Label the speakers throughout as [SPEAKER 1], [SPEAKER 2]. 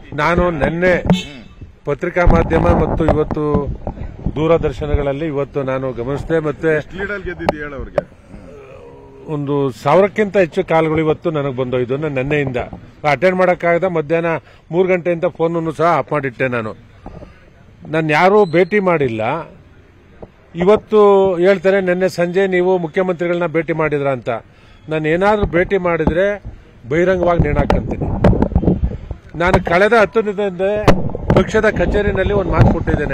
[SPEAKER 1] ನಾನು ನಿನ್ನೆ ಪತ್ರಿಕಾ ಮಾಧ್ಯಮ ಮತ್ತು ಇವತ್ತು ದೂರದರ್ಶನಗಳಲ್ಲಿ ಇವತ್ತು ನಾನು ಗಮನಿಸಿದೆ ಮತ್ತೆ
[SPEAKER 2] ಲೀಡಲ್ ಗೆದ್ದಿದ್ದು ಹೇಳ ಅವ್ರಿಗೆ
[SPEAKER 1] ಒಂದು ಸಾವಿರಕ್ಕಿಂತ ಹೆಚ್ಚು ಕಾಲ್ಗಳು ಇವತ್ತು ನನಗೆ ಬಂದೋಯ್ದು ನಾನು ನಿನ್ನೆಯಿಂದ ಅಟೆಂಡ್ ಮಾಡೋಕ್ಕಾಗದ ಮಧ್ಯಾಹ್ನ ಮೂರು ಗಂಟೆಯಿಂದ ಫೋನನ್ನು ಸಹ ಆಫ್ ಮಾಡಿಟ್ಟೆ ನಾನು ನಾನು ಯಾರೂ ಭೇಟಿ ಮಾಡಿಲ್ಲ ಇವತ್ತು ಹೇಳ್ತಾರೆ ನಿನ್ನೆ ಸಂಜೆ ನೀವು ಮುಖ್ಯಮಂತ್ರಿಗಳನ್ನ ಭೇಟಿ ಮಾಡಿದ್ರ ಅಂತ ನಾನು ಏನಾದರೂ ಭೇಟಿ ಮಾಡಿದ್ರೆ ಬಹಿರಂಗವಾಗಿ ನೇಣಾಕಂತೀನಿ ನಾನು ಕಳೆದ ಹತ್ತು ದಿನದಿಂದ ಪಕ್ಷದ ಕಚೇರಿನಲ್ಲಿ ಒಂದು ಮಾತು ಕೊಟ್ಟಿದ್ದೇನೆ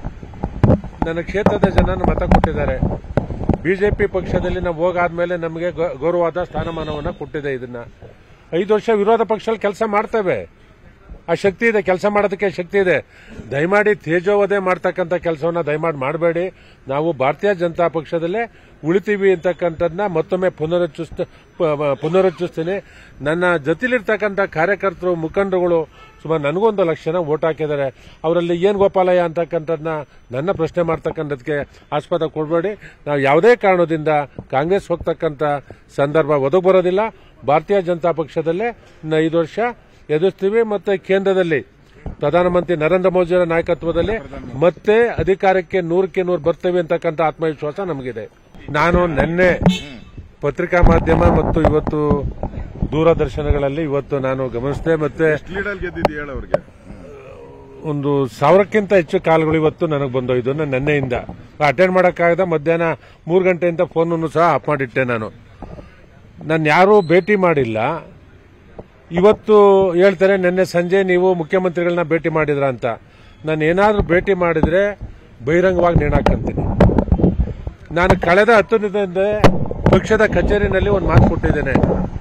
[SPEAKER 1] ನನ್ನ ಕ್ಷೇತ್ರದ ಜನ ಮತ ಕೊಟ್ಟಿದ್ದಾರೆ ಬಿಜೆಪಿ ಪಕ್ಷದಲ್ಲಿ ನಾವು ಹೋಗಾದ್ಮೇಲೆ ನಮಗೆ ಗೌ- ಗೌರವವಾದ ಸ್ಥಾನಮಾನವನ್ನು ಕೊಟ್ಟಿದೆ ಇದನ್ನ ಐದು ವರ್ಷ ವಿರೋಧ ಪಕ್ಷದಲ್ಲಿ ಕೆಲಸ ಮಾಡ್ತೇವೆ ಆ ಶಕ್ತಿ ಇದೆ ಕೆಲಸ ಮಾಡೋದಕ್ಕೆ ಶಕ್ತಿ ಇದೆ ದಯಮಾಡಿ ತೇಜೋವಧೆ ಮಾಡ್ತಕ್ಕಂಥ ಕೆಲಸವನ್ನ ದಯಮಾಡಿ ಮಾಡಬೇಡಿ ನಾವು ಭಾರತೀಯ ಜನತಾ ಪಕ್ಷದಲ್ಲೇ ಉಳಿತೀವಿ ಅಂತಕ್ಕಂಥದ್ದನ್ನ ಮತ್ತೊಮ್ಮೆ ಪುನರುಚ್ಚಿಸ್ತ ಪ- ಪುನರುಚ್ಚಿಸ್ತೀನಿ ನನ್ನ ಜೊತೆಲಿರ್ತಕ್ಕಂಥ ಕಾರ್ಯಕರ್ತರು ಮುಖಂಡರುಗಳು ಸುಮಾರು ನನಗೊಂದು ಲಕ್ಷ ಜನ ಓಟ್ ಹಾಕಿದ್ದಾರೆ ಅವರಲ್ಲಿ ಏನು ಗೋಪಾಲಯ್ಯ ಅಂತಕ್ಕಂಥದ್ದನ್ನ ನನ್ನ ಪ್ರಶ್ನೆ ಮಾಡ್ತಕ್ಕಂಥದ್ದಕ್ಕೆ ಆಸ್ಪದ ಕೊಡಬೇಡಿ ನಾವು ಯಾವುದೇ ಕಾರಣದಿಂದ ಕಾಂಗ್ರೆಸ್ ಹೋಗ್ತಕ್ಕಂಥ ಸಂದರ್ಭ ಒದಗಿ ಬರೋದಿಲ್ಲ ಭಾರತೀಯ ಜನತಾ ಪಕ್ಷದಲ್ಲೇ ಇನ್ನು ಐದು ವರ್ಷ ಎದುರಿಸ್ತೀವಿ ಮತ್ತೆ ಕೇಂದ್ರದಲ್ಲಿ ಪ್ರಧಾನಮಂತ್ರಿ ನರೇಂದ್ರ ಮೋದಿಯವರ ನಾಯಕತ್ವದಲ್ಲಿ ಮತ್ತೆ ಅಧಿಕಾರಕ್ಕೆ ನೂರಕ್ಕೆ ನೂರು ಬರ್ತೇವೆ ಅಂತಕ್ಕಂಥ ಆತ್ಮವಿಶ್ವಾಸ ನಮಗಿದೆ ನಾನು ನಿನ್ನೆ ಪತ್ರಿಕಾ ಮಾಧ್ಯಮ ಮತ್ತು ಇವತ್ತು ದೂರದರ್ಶನಗಳಲ್ಲಿ ಇವತ್ತು ನಾನು ಗಮನಿಸಿದೆ ಮತ್ತೆ
[SPEAKER 2] ಲೀಡಲ್ ಗೆದ್ದಿದ್ದು ಹೇಳ ಅವ್ರಿಗೆ
[SPEAKER 1] ಒಂದು ಸಾವಿರಕ್ಕಿಂತ ಹೆಚ್ಚು ಕಾಲ್ಗಳು ಇವತ್ತು ನನಗೆ ಬಂದೋಯ್ದು ನಾನು ನಿನ್ನೆಯಿಂದ ಅಟೆಂಡ್ ಮಾಡೋಕ್ಕಾಗದ ಮಧ್ಯಾಹ್ನ ಮೂರು ಗಂಟೆಯಿಂದ ಫೋನನ್ನು ಸಹ ಆಫ್ ಮಾಡಿಟ್ಟೆ ನಾನು ನಾನು ಯಾರೂ ಭೇಟಿ ಮಾಡಿಲ್ಲ ಇವತ್ತು ಹೇಳ್ತಾರೆ ನಿನ್ನೆ ಸಂಜೆ ನೀವು ಮುಖ್ಯಮಂತ್ರಿಗಳನ್ನ ಭೇಟಿ ಮಾಡಿದ್ರ ಅಂತ ನಾನು ಏನಾದರೂ ಭೇಟಿ ಮಾಡಿದ್ರೆ ಬಹಿರಂಗವಾಗಿ ನೇಣಾಕಂತೀನಿ ನಾನು ಕಳೆದ ಹತ್ತು ದಿನದಿಂದ ಪಕ್ಷದ ಕಚೇರಿನಲ್ಲಿ ಒಂದು ಮಾತು ಕೊಟ್ಟಿದ್ದೇನೆ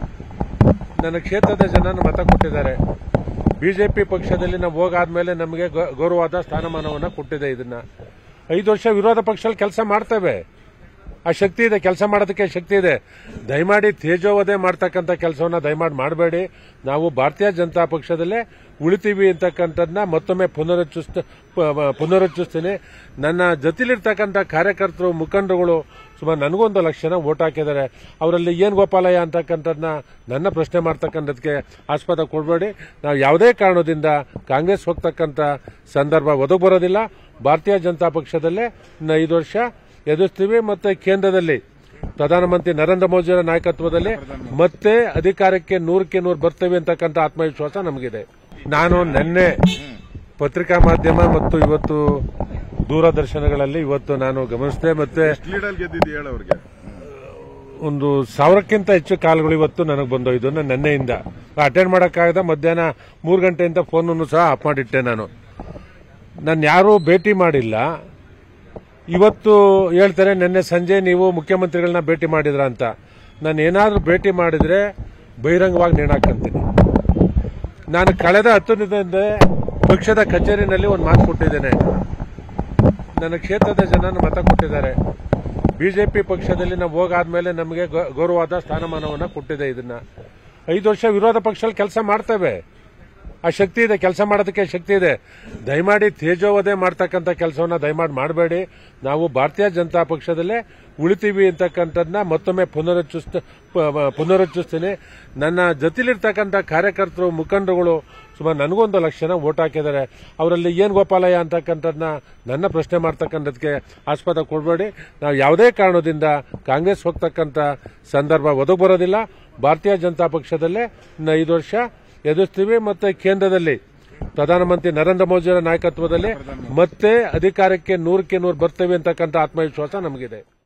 [SPEAKER 1] ನನ್ನ ಕ್ಷೇತ್ರದ ಜನ ಮತ ಕೊಟ್ಟಿದ್ದಾರೆ ಬಿಜೆಪಿ ಪಕ್ಷದಲ್ಲಿ ನಾವು ಹೋಗಾದ್ಮೇಲೆ ನಮಗೆ ಗೌ- ಗೌರವವಾದ ಸ್ಥಾನಮಾನವನ್ನು ಕೊಟ್ಟಿದೆ ಇದನ್ನ ಐದು ವರ್ಷ ವಿರೋಧ ಪಕ್ಷದಲ್ಲಿ ಕೆಲಸ ಮಾಡ್ತೇವೆ ಆ ಶಕ್ತಿ ಇದೆ ಕೆಲಸ ಮಾಡೋದಕ್ಕೆ ಶಕ್ತಿ ಇದೆ ದಯಮಾಡಿ ತೇಜೋವಧೆ ಮಾಡ್ತಕ್ಕಂಥ ಕೆಲಸವನ್ನ ದಯಮಾಡಿ ಮಾಡಬೇಡಿ ನಾವು ಭಾರತೀಯ ಜನತಾ ಪಕ್ಷದಲ್ಲೇ ಉಳಿತೀವಿ ಅಂತಕ್ಕಂಥದ್ದನ್ನ ಮತ್ತೊಮ್ಮೆ ಪುನರುಚ್ಚಿಸ್ತ ಪ- ಪುನರುಚ್ಚಿಸ್ತೀನಿ ನನ್ನ ಜೊತೆಲಿರ್ತಕ್ಕಂಥ ಕಾರ್ಯಕರ್ತರು ಮುಖಂಡರುಗಳು ಸುಮಾರು ನನಗೊಂದು ಲಕ್ಷ ಜನ ಓಟ್ ಹಾಕಿದ್ದಾರೆ ಅವರಲ್ಲಿ ಏನು ಗೋಪಾಲಯ್ಯ ಅಂತಕ್ಕಂಥದ್ದನ್ನ ನನ್ನ ಪ್ರಶ್ನೆ ಮಾಡ್ತಕ್ಕಂಥದ್ದಕ್ಕೆ ಆಸ್ಪದ ಕೊಡಬೇಡಿ ನಾವು ಯಾವುದೇ ಕಾರಣದಿಂದ ಕಾಂಗ್ರೆಸ್ ಹೋಗ್ತಕ್ಕಂಥ ಸಂದರ್ಭ ಒದಗಿ ಬರೋದಿಲ್ಲ ಭಾರತೀಯ ಜನತಾ ಪಕ್ಷದಲ್ಲೇ ಇನ್ನು ಐದು ವರ್ಷ ಎದುರಿಸ್ತೀವಿ ಮತ್ತೆ ಕೇಂದ್ರದಲ್ಲಿ ಪ್ರಧಾನಮಂತ್ರಿ ನರೇಂದ್ರ ಮೋದಿಯವರ ನಾಯಕತ್ವದಲ್ಲಿ ಮತ್ತೆ ಅಧಿಕಾರಕ್ಕೆ ನೂರಕ್ಕೆ ನೂರು ಬರ್ತೇವೆ ಅಂತಕ್ಕಂಥ ಆತ್ಮವಿಶ್ವಾಸ ನಮಗಿದೆ ನಾನು ನಿನ್ನೆ ಪತ್ರಿಕಾ ಮಾಧ್ಯಮ ಮತ್ತು ಇವತ್ತು ದೂರದರ್ಶನಗಳಲ್ಲಿ ಇವತ್ತು ನಾನು ಗಮನಿಸಿದೆ ಮತ್ತೆ
[SPEAKER 2] ಲೀಡಲ್ ಗೆದ್ದಿದ್ದು ಹೇಳ ಅವ್ರಿಗೆ
[SPEAKER 1] ಒಂದು ಸಾವಿರಕ್ಕಿಂತ ಹೆಚ್ಚು ಕಾಲ್ಗಳು ಇವತ್ತು ನನಗೆ ಬಂದೋಯ್ದು ನಾನು ನಿನ್ನೆಯಿಂದ ಅಟೆಂಡ್ ಮಾಡೋಕ್ಕಾಗದ ಮಧ್ಯಾಹ್ನ ಮೂರು ಗಂಟೆಯಿಂದ ಫೋನನ್ನು ಸಹ ಆಫ್ ಮಾಡಿಟ್ಟೆ ನಾನು ನಾನು ಯಾರೂ ಭೇಟಿ ಮಾಡಿಲ್ಲ ಇವತ್ತು ಹೇಳ್ತಾರೆ ನಿನ್ನೆ ಸಂಜೆ ನೀವು ಮುಖ್ಯಮಂತ್ರಿಗಳನ್ನ ಭೇಟಿ ಮಾಡಿದ್ರ ಅಂತ ನಾನು ಏನಾದರೂ ಭೇಟಿ ಮಾಡಿದ್ರೆ ಬಹಿರಂಗವಾಗಿ ನೇಣಾಕಂತೀನಿ ನಾನು ಕಳೆದ ಹತ್ತು ದಿನದಿಂದ ಪಕ್ಷದ ಕಚೇರಿನಲ್ಲಿ ಒಂದು ಮಾತು ಕೊಟ್ಟಿದ್ದೇನೆ ನನ್ನ ಕ್ಷೇತ್ರದ ಜನ ಮತ ಕೊಟ್ಟಿದ್ದಾರೆ ಬಿಜೆಪಿ ಪಕ್ಷದಲ್ಲಿ ನಾವು ಹೋಗಾದ್ಮೇಲೆ ನಮಗೆ ಗೌ- ಗೌರವವಾದ ಸ್ಥಾನಮಾನವನ್ನು ಕೊಟ್ಟಿದೆ ಇದನ್ನ ಐದು ವರ್ಷ ವಿರೋಧ ಪಕ್ಷದಲ್ಲಿ ಕೆಲಸ ಮಾಡ್ತೇವೆ ಆ ಶಕ್ತಿ ಇದೆ ಕೆಲಸ ಮಾಡೋದಕ್ಕೆ ಶಕ್ತಿ ಇದೆ ದಯಮಾಡಿ ತೇಜೋವಧೆ ಮಾಡ್ತಕ್ಕಂಥ ಕೆಲಸವನ್ನ ದಯಮಾಡಿ ಮಾಡಬೇಡಿ ನಾವು ಭಾರತೀಯ ಜನತಾ ಪಕ್ಷದಲ್ಲೇ ಉಳಿತೀವಿ ಅಂತಕ್ಕಂಥದ್ದನ್ನ ಮತ್ತೊಮ್ಮೆ ಪುನರುಚ್ಚಿಸ್ತ ಪ- ಪುನರುಚ್ಚಿಸ್ತೀನಿ ನನ್ನ ಜೊತೆಲಿರ್ತಕ್ಕಂಥ ಕಾರ್ಯಕರ್ತರು ಮುಖಂಡರುಗಳು ಸುಮಾರು ನನಗೊಂದು ಲಕ್ಷ ಜನ ಓಟ್ ಹಾಕಿದ್ದಾರೆ ಅವರಲ್ಲಿ ಏನು ಗೋಪಾಲಯ್ಯ ಅಂತಕ್ಕಂಥದ್ದನ್ನ ನನ್ನ ಪ್ರಶ್ನೆ ಮಾಡ್ತಕ್ಕಂಥದ್ದಕ್ಕೆ ಆಸ್ಪದ ಕೊಡಬೇಡಿ ನಾವು ಯಾವುದೇ ಕಾರಣದಿಂದ ಕಾಂಗ್ರೆಸ್ ಹೋಗ್ತಕ್ಕಂಥ ಸಂದರ್ಭ ಒದಗಿ ಬರೋದಿಲ್ಲ ಭಾರತೀಯ ಜನತಾ ಪಕ್ಷದಲ್ಲೇ ಇನ್ನು ಐದು ವರ್ಷ ಎದುರಿಸ್ತೀವಿ ಮತ್ತೆ ಕೇಂದ್ರದಲ್ಲಿ ಪ್ರಧಾನಮಂತ್ರಿ ನರೇಂದ್ರ ಮೋದಿಯವರ ನಾಯಕತ್ವದಲ್ಲಿ ಮತ್ತೆ ಅಧಿಕಾರಕ್ಕೆ ನೂರಕ್ಕೆ ನೂರು ಬರ್ತೇವೆ ಅಂತಕ್ಕಂಥ ಆತ್ಮವಿಶ್ವಾಸ ನಮಗಿದೆ